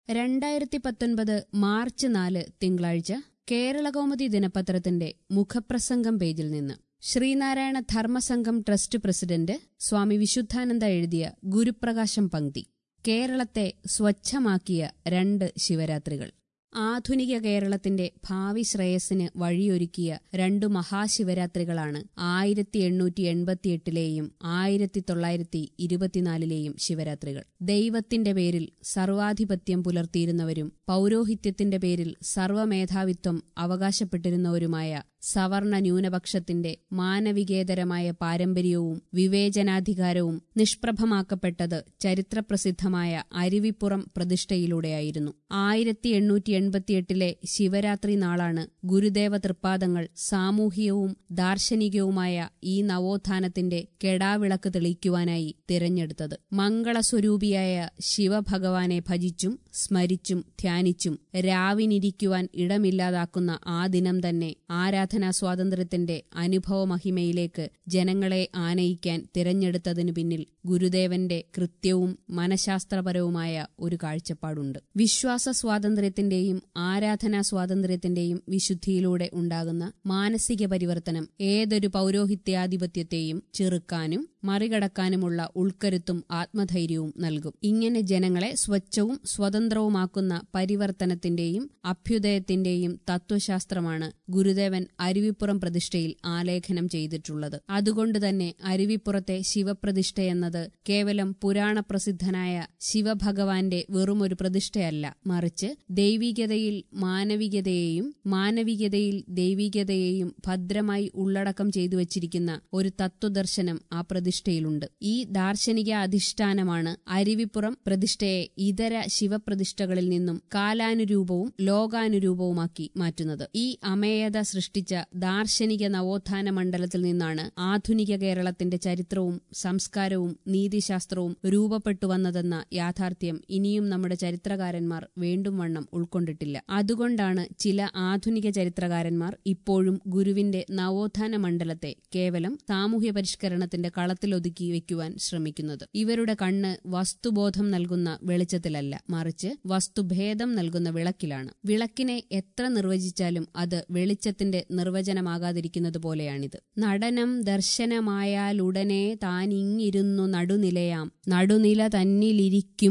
രണ്ടായിരത്തി പത്തൊൻപത് മാർച്ച് നാല് തിങ്കളാഴ്ച കേരളകൗമുദി ദിനപത്രത്തിന്റെ മുഖപ്രസംഗം പേജിൽ നിന്ന് ശ്രീനാരായണ ധർമ്മസംഘം ട്രസ്റ്റ് പ്രസിഡന്റ് സ്വാമി വിശുദ്ധാനന്ദ എഴുതിയ ഗുരുപ്രകാശം പങ്ക്തി കേരളത്തെ സ്വച്ഛമാക്കിയ രണ്ട് ശിവരാത്രികൾ ആധുനിക കേരളത്തിന്റെ ഭാവി ശ്രേയസ്സിന് വഴിയൊരുക്കിയ രണ്ടു മഹാശിവരാത്രികളാണ് ആയിരത്തി എണ്ണൂറ്റി എൺപത്തിയെട്ടിലെയും ആയിരത്തി തൊള്ളായിരത്തി ഇരുപത്തിനാലിലെയും ശിവരാത്രികൾ ദൈവത്തിന്റെ പേരിൽ സർവാധിപത്യം പുലർത്തിയിരുന്നവരും പൗരോഹിത്യത്തിന്റെ പേരിൽ സർവമേധാവിത്വം അവകാശപ്പെട്ടിരുന്നവരുമായ സവർണ ന്യൂനപക്ഷത്തിന്റെ മാനവികേതരമായ പാരമ്പര്യവും വിവേചനാധികാരവും നിഷ്പ്രഭമാക്കപ്പെട്ടത് ചരിത്രപ്രസിദ്ധമായ അരുവിപ്പുറം പ്രതിഷ്ഠയിലൂടെയായിരുന്നു ആയിരത്തി എണ്ണൂറ്റി എൺപത്തിയെട്ടിലെ ശിവരാത്രി നാളാണ് ഗുരുദേവ തൃപ്പാദങ്ങൾ സാമൂഹികവും ദാർശനികവുമായ ഈ നവോത്ഥാനത്തിന്റെ കെടാവിളക്ക് തെളിയിക്കുവാനായി തിരഞ്ഞെടുത്തത് മംഗളസ്വരൂപിയായ ശിവഭഗവാനെ ഭജിച്ചും സ്മരിച്ചും ധ്യാനിച്ചും രാവിനിരിക്കുവാൻ ഇടമില്ലാതാക്കുന്ന ആ ദിനം തന്നെ ആരാധനാ സ്വാതന്ത്ര്യത്തിന്റെ അനുഭവമഹിമയിലേക്ക് ജനങ്ങളെ ആനയിക്കാൻ തിരഞ്ഞെടുത്തതിനു പിന്നിൽ ഗുരുദേവന്റെ കൃത്യവും മനഃശാസ്ത്രപരവുമായ ഒരു കാഴ്ചപ്പാടുണ്ട് വിശ്വാസ സ്വാതന്ത്ര്യത്തിന്റെയും ആരാധനാ സ്വാതന്ത്ര്യത്തിന്റെയും വിശുദ്ധിയിലൂടെ ഉണ്ടാകുന്ന മാനസിക പരിവർത്തനം ഏതൊരു പൗരോഹിത്യാധിപത്യത്തെയും ചെറുക്കാനും മറികടക്കാനുമുള്ള ഉൾക്കരുത്തും ആത്മധൈര്യവും നൽകും ഇങ്ങനെ ജനങ്ങളെ സ്വച്ഛവും സ്വതന്ത്രവുമാക്കുന്ന പരിവർത്തനത്തിന്റെയും അഭ്യുദയത്തിന്റെയും തത്വശാസ്ത്രമാണ് ഗുരുദേവൻ അരുവിപ്പുറം പ്രതിഷ്ഠയിൽ ആലേഖനം ചെയ്തിട്ടുള്ളത് അതുകൊണ്ടുതന്നെ അരുവിപ്പുറത്തെ ശിവപ്രതിഷ്ഠയെന്നത് കേവലം പുരാണപ്രസിദ്ധനായ ശിവഭഗവാന്റെ വെറുമൊരു പ്രതിഷ്ഠയല്ല മറിച്ച് ദൈവികതയിൽ മാനവികതയെയും മാനവികതയിൽ ദൈവികതയെയും ഭദ്രമായി ഉള്ളടക്കം ചെയ്തു വച്ചിരിക്കുന്ന ഒരു തത്വദർശനം ആ പ്രതിഷ്ഠയിലുണ്ട് ഈ ദാർശനിക അധിഷ്ഠാനമാണ് അരുവിപ്പുറം പ്രതിഷ്ഠയെ ഇതര ശിവപ്രതിഷ്ഠകളിൽ നിന്നും കാലാനുരൂപവും ലോകാനുരൂപവുമാക്കി മാറ്റുന്നത് ഈ അമേയത സൃഷ്ടിച്ച ദാർശനിക നവോത്ഥാന മണ്ഡലത്തിൽ നിന്നാണ് ആധുനിക കേരളത്തിന്റെ ചരിത്രവും സംസ്കാരവും നീതിശാസ്ത്രവും രൂപപ്പെട്ടു വന്നതെന്ന യാഥാർത്ഥ്യം ഇനിയും നമ്മുടെ ചരിത്രകാരന്മാർ വേണ്ടും വണ്ണം ഉൾക്കൊണ്ടിട്ടില്ല അതുകൊണ്ടാണ് ചില ആധുനിക ചരിത്രകാരന്മാർ ഇപ്പോഴും ഗുരുവിന്റെ നവോത്ഥാന മണ്ഡലത്തെ കേവലം സാമൂഹ്യ പരിഷ്കരണത്തിന്റെ കളത്തിലൊതുക്കി വയ്ക്കുവാൻ ശ്രമിക്കുന്നത് ഇവരുടെ കണ്ണ് വസ്തുബോധം നൽകുന്ന വെളിച്ചത്തിലല്ല മറിച്ച് വസ്തുഭേദം നൽകുന്ന വിളക്കിലാണ് വിളക്കിനെ എത്ര നിർവചിച്ചാലും അത് വെളിച്ചത്തിന്റെ നിർവചനമാകാതിരിക്കുന്നത് പോലെയാണിത് നടനം ദർശനമായാലുടനെ താനിങ്ങിരുന്നു നടുനിലയാം നടുനില തന്നിലിരിക്കും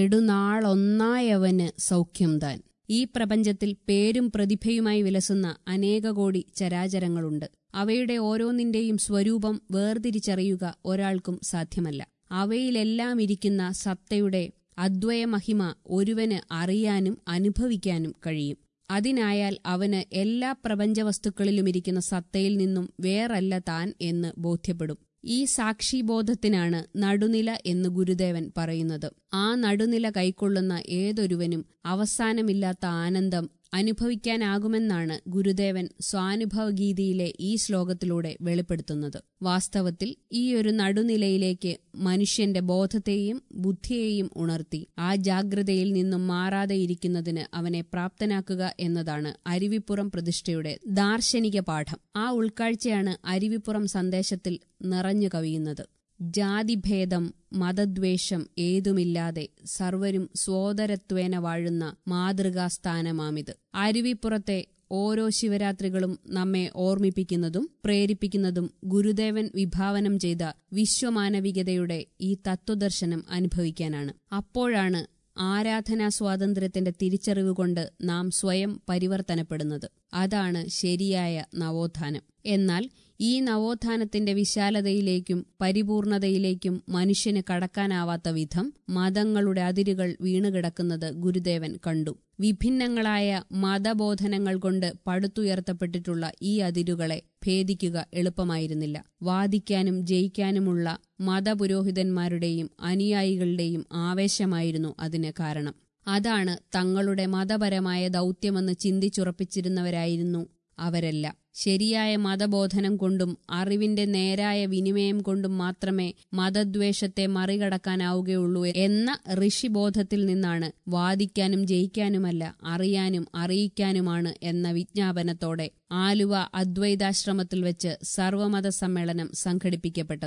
നെടുനാളൊന്നായവന് സൗഖ്യം താൻ ഈ പ്രപഞ്ചത്തിൽ പേരും പ്രതിഭയുമായി വിലസുന്ന അനേക കോടി ചരാചരങ്ങളുണ്ട് അവയുടെ ഓരോന്നിന്റെയും സ്വരൂപം വേർതിരിച്ചറിയുക ഒരാൾക്കും സാധ്യമല്ല അവയിലെല്ലാം ഇരിക്കുന്ന സത്തയുടെ അദ്വയമഹിമ ഒരുവന് അറിയാനും അനുഭവിക്കാനും കഴിയും അതിനായാൽ അവന് എല്ലാ പ്രപഞ്ചവസ്തുക്കളിലുമിരിക്കുന്ന സത്തയിൽ നിന്നും വേറല്ല താൻ എന്ന് ബോധ്യപ്പെടും ഈ സാക്ഷിബോധത്തിനാണ് നടുനില എന്ന് ഗുരുദേവൻ പറയുന്നത് ആ നടുനില കൈക്കൊള്ളുന്ന ഏതൊരുവനും അവസാനമില്ലാത്ത ആനന്ദം അനുഭവിക്കാനാകുമെന്നാണ് ഗുരുദേവൻ സ്വാനുഭവഗീതിയിലെ ഈ ശ്ലോകത്തിലൂടെ വെളിപ്പെടുത്തുന്നത് വാസ്തവത്തിൽ ഈ ഒരു നടുനിലയിലേക്ക് മനുഷ്യന്റെ ബോധത്തെയും ബുദ്ധിയെയും ഉണർത്തി ആ ജാഗ്രതയിൽ നിന്നും മാറാതെ ഇരിക്കുന്നതിന് അവനെ പ്രാപ്തനാക്കുക എന്നതാണ് അരുവിപ്പുറം പ്രതിഷ്ഠയുടെ ദാർശനിക പാഠം ആ ഉൾക്കാഴ്ചയാണ് അരുവിപ്പുറം സന്ദേശത്തിൽ നിറഞ്ഞു കവിയുന്നത് ജാതിഭേദം മതദ്വേഷം ഏതുമില്ലാതെ സർവരും സോദരത്വേന വാഴുന്ന മാതൃകാസ്ഥാനമാമിത് അരുവിപ്പുറത്തെ ഓരോ ശിവരാത്രികളും നമ്മെ ഓർമ്മിപ്പിക്കുന്നതും പ്രേരിപ്പിക്കുന്നതും ഗുരുദേവൻ വിഭാവനം ചെയ്ത വിശ്വമാനവികതയുടെ ഈ തത്വദർശനം അനുഭവിക്കാനാണ് അപ്പോഴാണ് ആരാധനാ സ്വാതന്ത്ര്യത്തിന്റെ തിരിച്ചറിവ് കൊണ്ട് നാം സ്വയം പരിവർത്തനപ്പെടുന്നത് അതാണ് ശരിയായ നവോത്ഥാനം എന്നാൽ ഈ നവോത്ഥാനത്തിന്റെ വിശാലതയിലേക്കും പരിപൂർണതയിലേക്കും മനുഷ്യന് കടക്കാനാവാത്ത വിധം മതങ്ങളുടെ അതിരുകൾ വീണുകിടക്കുന്നത് ഗുരുദേവൻ കണ്ടു വിഭിന്നങ്ങളായ മതബോധനങ്ങൾ കൊണ്ട് പടുത്തുയർത്തപ്പെട്ടിട്ടുള്ള ഈ അതിരുകളെ ഭേദിക്കുക എളുപ്പമായിരുന്നില്ല വാദിക്കാനും ജയിക്കാനുമുള്ള മതപുരോഹിതന്മാരുടെയും അനുയായികളുടെയും ആവേശമായിരുന്നു അതിന് കാരണം അതാണ് തങ്ങളുടെ മതപരമായ ദൗത്യമെന്ന് ചിന്തിച്ചുറപ്പിച്ചിരുന്നവരായിരുന്നു അവരെല്ലാം ശരിയായ മതബോധനം കൊണ്ടും അറിവിന്റെ നേരായ വിനിമയം കൊണ്ടും മാത്രമേ മതദ്വേഷത്തെ മറികടക്കാനാവുകയുള്ളൂ എന്ന ഋഷിബോധത്തിൽ നിന്നാണ് വാദിക്കാനും ജയിക്കാനുമല്ല അറിയാനും അറിയിക്കാനുമാണ് എന്ന വിജ്ഞാപനത്തോടെ ആലുവ അദ്വൈതാശ്രമത്തിൽ വെച്ച് സർവമത സമ്മേളനം സംഘടിപ്പിക്കപ്പെട്ടത്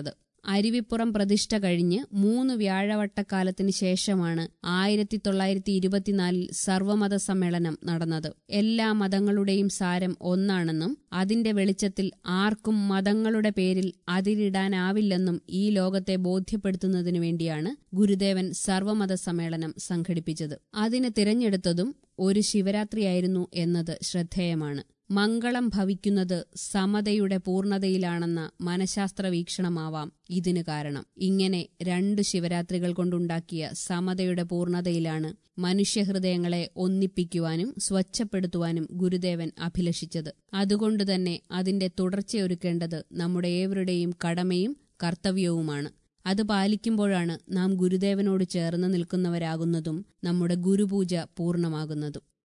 അരുവിപ്പുറം പ്രതിഷ്ഠ കഴിഞ്ഞ് മൂന്ന് വ്യാഴവട്ടക്കാലത്തിന് ശേഷമാണ് ആയിരത്തി തൊള്ളായിരത്തി ഇരുപത്തിനാലിൽ സർവമത സമ്മേളനം നടന്നത് എല്ലാ മതങ്ങളുടെയും സാരം ഒന്നാണെന്നും അതിന്റെ വെളിച്ചത്തിൽ ആർക്കും മതങ്ങളുടെ പേരിൽ അതിരിടാനാവില്ലെന്നും ഈ ലോകത്തെ ബോധ്യപ്പെടുത്തുന്നതിനു വേണ്ടിയാണ് ഗുരുദേവൻ സർവമത സമ്മേളനം സംഘടിപ്പിച്ചത് അതിന് തിരഞ്ഞെടുത്തതും ഒരു ശിവരാത്രിയായിരുന്നു എന്നത് ശ്രദ്ധേയമാണ് മംഗളം ഭവിക്കുന്നത് സമതയുടെ പൂർണ്ണതയിലാണെന്ന മനഃശാസ്ത്ര വീക്ഷണമാവാം ഇതിനു കാരണം ഇങ്ങനെ രണ്ടു ശിവരാത്രികൾ കൊണ്ടുണ്ടാക്കിയ സമതയുടെ പൂർണ്ണതയിലാണ് മനുഷ്യഹൃദയങ്ങളെ ഒന്നിപ്പിക്കുവാനും സ്വച്ഛപ്പെടുത്തുവാനും ഗുരുദേവൻ അഭിലഷിച്ചത് അതുകൊണ്ടുതന്നെ അതിന്റെ തുടർച്ചയൊരുക്കേണ്ടത് നമ്മുടെ ഏവരുടെയും കടമയും കർത്തവ്യവുമാണ് അത് പാലിക്കുമ്പോഴാണ് നാം ഗുരുദേവനോട് ചേർന്ന് നിൽക്കുന്നവരാകുന്നതും നമ്മുടെ ഗുരുപൂജ പൂർണ്ണമാകുന്നതും